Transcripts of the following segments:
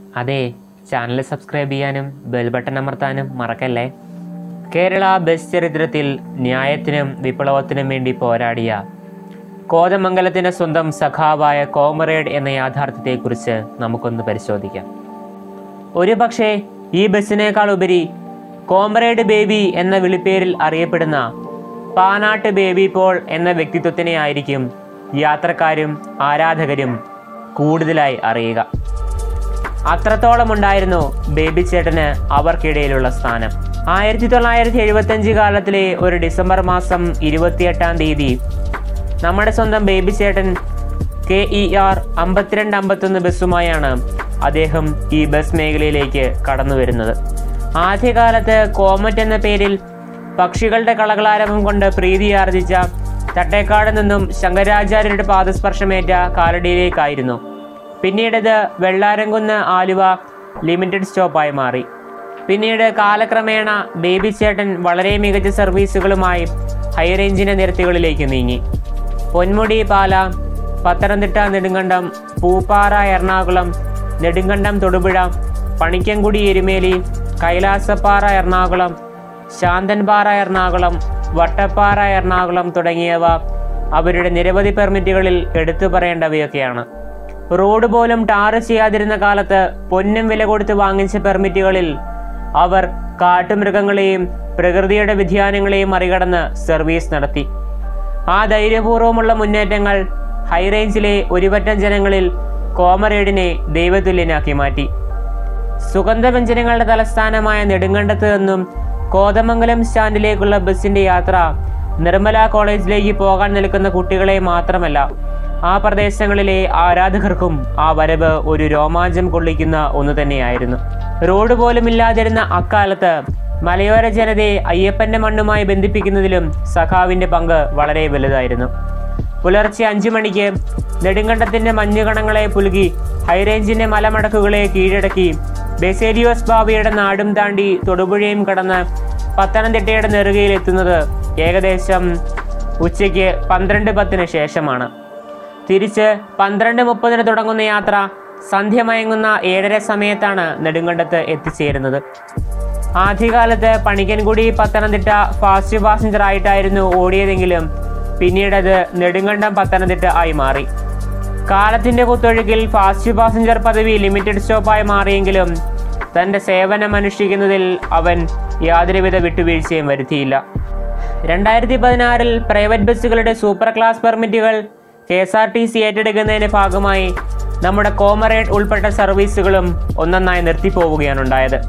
അതെ channel subscribe ചെയ്യാനും bell button അമർത്താനും മറക്കല്ലേ കേരള ബസ് ചരിത്രത്തിൽ ന്യായത്തിനും വിപ്ലവത്തിനും വേണ്ടി പോരാടിയ കോതമംഗലത്തിൻ്റെ സ്വന്തം സഖാവായ കോമറേഡ് എന്ന യാഥാർത്ഥ്യത്തെക്കുറിച്ച് നമുക്കൊന്ന് പരിശോധിക്കാം ഒരു പക്ഷേ ഈ ബസ്സിനേക്കാൾ ഉപരി കോമറേഡ് ബേബി എന്ന വിളിപ്പേരിൽ അറിയപ്പെടുന്ന പാനാട്ട് ബേബി പോൾ എന്ന വ്യക്തിത്വത്തിനെ ആയിരിക്കും യാത്രക്കാരും ആരാധകരും കൂടുതലായി അറിയുക അത്രത്തോളം ഉണ്ടായിരുന്നു ബേബി ചേട്ടന് അവർക്കിടയിലുള്ള സ്ഥാനം ആയിരത്തി തൊള്ളായിരത്തി എഴുപത്തഞ്ച് കാലത്തിലെ ഒരു ഡിസംബർ മാസം ഇരുപത്തിയെട്ടാം തീയതി നമ്മുടെ സ്വന്തം ബേബി ചേട്ടൻ കെ ഇ ആർ അമ്പത്തിരണ്ട് അമ്പത്തൊന്ന് ബസ്സുമായാണ് അദ്ദേഹം ഈ ബസ് മേഖലയിലേക്ക് കടന്നു വരുന്നത് ആദ്യകാലത്ത് കോമറ്റ് എന്ന പേരിൽ പക്ഷികളുടെ കളകളാരവം കൊണ്ട് പ്രീതി ആർജിച്ച തട്ടേക്കാട് നിന്നും ശങ്കരാചാര്യരുടെ പാദസ്പർശമേറ്റ കാലടിയിലേക്കായിരുന്നു പിന്നീടത് വെള്ളാരംകുന്ന് ആലുവ ലിമിറ്റഡ് സ്റ്റോപ്പായി മാറി പിന്നീട് കാലക്രമേണ ബേബി ചേട്ടൻ വളരെ മികച്ച സർവീസുകളുമായി ഹൈ റേഞ്ചിൻ്റെ നിരത്തുകളിലേക്ക് നീങ്ങി പൊന്മുടി പാല പത്തനംതിട്ട നെടുങ്കണ്ടം പൂപ്പാറ എറണാകുളം നെടുങ്കണ്ടം തൊടുപുഴ പണിക്കൻകുടി എരുമേലി കൈലാസപ്പാറ എറണാകുളം ശാന്തൻപാറ എറണാകുളം വട്ടപ്പാറ എറണാകുളം തുടങ്ങിയവ അവരുടെ നിരവധി പെർമിറ്റുകളിൽ എടുത്തു പറയേണ്ടവയൊക്കെയാണ് റോഡ് പോലും ടാർ ചെയ്യാതിരുന്ന കാലത്ത് പൊന്നും വില കൊടുത്ത് വാങ്ങിച്ച പെർമിറ്റുകളിൽ അവർ കാട്ടുമൃഗങ്ങളെയും പ്രകൃതിയുടെ വ്യതിയാനങ്ങളെയും മറികടന്ന് സർവീസ് നടത്തി ആ ധൈര്യപൂർവ്വമുള്ള മുന്നേറ്റങ്ങൾ ഹൈറേഞ്ചിലെ ഒരുപറ്റം ജനങ്ങളിൽ കോമറേഡിനെ ദൈവതുല്യനാക്കി മാറ്റി സുഗന്ധവ്യഞ്ജനങ്ങളുടെ തലസ്ഥാനമായ നെടുങ്കണ്ടത്ത് നിന്നും കോതമംഗലം സ്റ്റാൻഡിലേക്കുള്ള ബസിന്റെ യാത്ര നിർമ്മല കോളേജിലേക്ക് പോകാൻ നിൽക്കുന്ന കുട്ടികളെ മാത്രമല്ല ആ പ്രദേശങ്ങളിലെ ആരാധകർക്കും ആ വരവ് ഒരു രോമാഞ്ചം കൊള്ളിക്കുന്ന ഒന്ന് തന്നെയായിരുന്നു റോഡ് പോലും ഇല്ലാതിരുന്ന അക്കാലത്ത് മലയോര ജനതയെ അയ്യപ്പന്റെ മണ്ണുമായി ബന്ധിപ്പിക്കുന്നതിലും സഖാവിന്റെ പങ്ക് വളരെ വലുതായിരുന്നു പുലർച്ചെ അഞ്ചു മണിക്ക് നെടുങ്കണ്ടത്തിന്റെ മഞ്ഞുകണങ്ങളെ പുലുകി ഹൈറേഞ്ചിന്റെ മലമടക്കുകളെ കീഴടക്കി ബെസേരിയോസ് ബാബയുടെ നാടും താണ്ടി തൊടുപുഴയും കടന്ന് പത്തനംതിട്ടയുടെ നെറുകയിൽ എത്തുന്നത് ഏകദേശം ഉച്ചയ്ക്ക് പന്ത്രണ്ട് പത്തിന് ശേഷമാണ് തിരിച്ച് പന്ത്രണ്ട് മുപ്പതിന് തുടങ്ങുന്ന യാത്ര സന്ധ്യ മയങ്ങുന്ന ഏഴര സമയത്താണ് നെടുങ്കണ്ടത്ത് എത്തിച്ചേരുന്നത് ആദ്യകാലത്ത് പണിക്കൻകുടി പത്തനംതിട്ട ഫാസ്റ്റ് പാസഞ്ചർ ആയിട്ടായിരുന്നു ഓടിയതെങ്കിലും പിന്നീടത് നെടുങ്കണ്ടം പത്തനംതിട്ട ആയി മാറി കാലത്തിന്റെ കുത്തൊഴുക്കിൽ ഫാസ്റ്റ് പാസഞ്ചർ പദവി ലിമിറ്റഡ് സ്റ്റോപ്പായി മാറിയെങ്കിലും തന്റെ സേവനം അനുഷ്ഠിക്കുന്നതിൽ അവൻ യാതൊരുവിധ വിട്ടുവീഴ്ചയും വരുത്തിയില്ല രണ്ടായിരത്തി പതിനാറിൽ പ്രൈവറ്റ് ബസ്സുകളുടെ സൂപ്പർ ക്ലാസ് പെർമിറ്റുകൾ K S R T C ഏറ്റെടുക്കുന്നതിന്റെ ഭാഗമായി നമ്മുടെ കോമറേഡ് ഉൾപ്പെട്ട സർവീസുകളും ഒന്നൊന്നായി നിർത്തിപ്പോവുകയാണ് ഉണ്ടായത്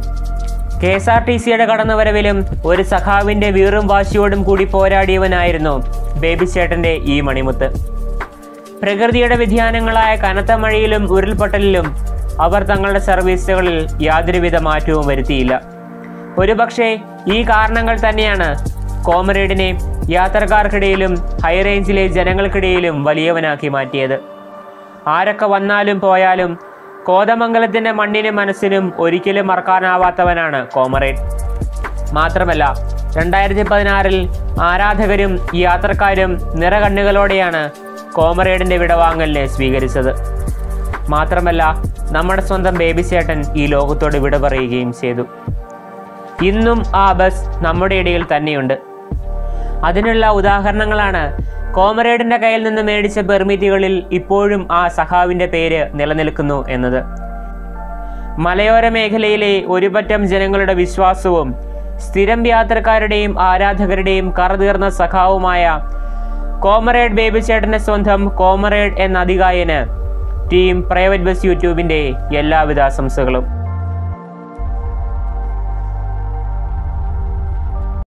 കെ എസ് ആർ ടി സിയുടെ കടന്നുവരവിലും ഒരു സഖാവിന്റെ വീറും വാശിയോടും കൂടി പോരാടിയവനായിരുന്നു ബേബി ചേട്ടന്റെ ഈ മണിമുത്ത് പ്രകൃതിയുടെ വ്യതിയാനങ്ങളായ കനത്ത മഴയിലും ഉരുൾപൊട്ടലിലും അവർ തങ്ങളുടെ സർവീസുകളിൽ യാതൊരുവിധ മാറ്റവും വരുത്തിയില്ല ഒരുപക്ഷെ ഈ കാരണങ്ങൾ തന്നെയാണ് കോമറേഡിനെ യാത്രക്കാർക്കിടയിലും ഹൈറേഞ്ചിലെ ജനങ്ങൾക്കിടയിലും വലിയവനാക്കി മാറ്റിയത് ആരൊക്കെ വന്നാലും പോയാലും കോതമംഗലത്തിന്റെ മണ്ണിനും മനസ്സിനും ഒരിക്കലും മറക്കാനാവാത്തവനാണ് കോമറേഡ് മാത്രമല്ല രണ്ടായിരത്തി പതിനാറിൽ ആരാധകരും യാത്രക്കാരും നിറകണ്ണുകളോടെയാണ് കോമറേഡിന്റെ വിടവാങ്ങലിനെ സ്വീകരിച്ചത് മാത്രമല്ല നമ്മുടെ സ്വന്തം ബേബി ചേട്ടൻ ഈ ലോകത്തോട് വിട പറയുകയും ചെയ്തു ഇന്നും ആ ബസ് നമ്മുടെ ഇടയിൽ തന്നെയുണ്ട് അതിനുള്ള ഉദാഹരണങ്ങളാണ് കോമറേഡിന്റെ കയ്യിൽ നിന്ന് മേടിച്ച പെർമിറ്റുകളിൽ ഇപ്പോഴും ആ സഖാവിന്റെ പേര് നിലനിൽക്കുന്നു എന്നത് മലയോര മേഖലയിലെ ഒരുപറ്റം ജനങ്ങളുടെ വിശ്വാസവും സ്ഥിരം യാത്രക്കാരുടെയും ആരാധകരുടെയും കറതീർന്ന സഖാവുമായ കോമറേഡ് ബേബി ചേട്ടന്റെ സ്വന്തം കോമറേഡ് എന്ന അധികായന് ടീം പ്രൈവറ്റ് ബസ് യൂട്യൂബിന്റെ എല്ലാവിധ ആശംസകളും